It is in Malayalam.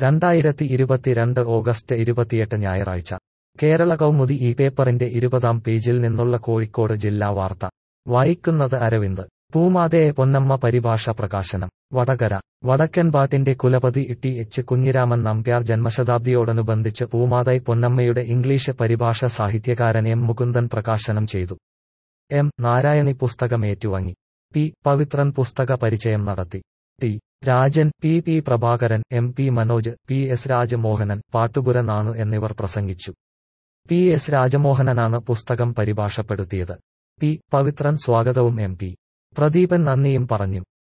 രണ്ടായിരത്തി ഇരുപത്തിരണ്ട് ഓഗസ്റ്റ് ഇരുപത്തിയെട്ട് ഞായറാഴ്ച കേരള കൗമുദി ഈ പേപ്പറിന്റെ ഇരുപതാം പേജിൽ നിന്നുള്ള കോഴിക്കോട് ജില്ലാ വാർത്ത വായിക്കുന്നത് അരവിന്ദ് പൂമാതയെ പൊന്നമ്മ പരിഭാഷ പ്രകാശനം വടകര വടക്കൻപാട്ടിന്റെ കുലപതി ടി എച്ച് കുഞ്ഞിരാമൻ നമ്പ്യാർ ജന്മശതാബ്ദിയോടനുബന്ധിച്ച് പൂമാതൈ പൊന്നമ്മയുടെ ഇംഗ്ലീഷ് പരിഭാഷ സാഹിത്യകാരൻ എം മുകുന്ദൻ പ്രകാശനം ചെയ്തു എം നാരായണി പുസ്തകം ഏറ്റുവാങ്ങി പി പവിത്രൻ പുസ്തക പരിചയം നടത്തി ടി രാജൻ പി പി പ്രഭാകരൻ എം പി മനോജ് പി എസ് രാജമോഹനൻ പാട്ടുപുര നാണു എന്നിവർ പ്രസംഗിച്ചു പി എസ് രാജമോഹനനാണ് പുസ്തകം പരിഭാഷപ്പെടുത്തിയത് പി പവിത്രൻ സ്വാഗതവും എം പി പ്രദീപൻ നന്ദിയും പറഞ്ഞു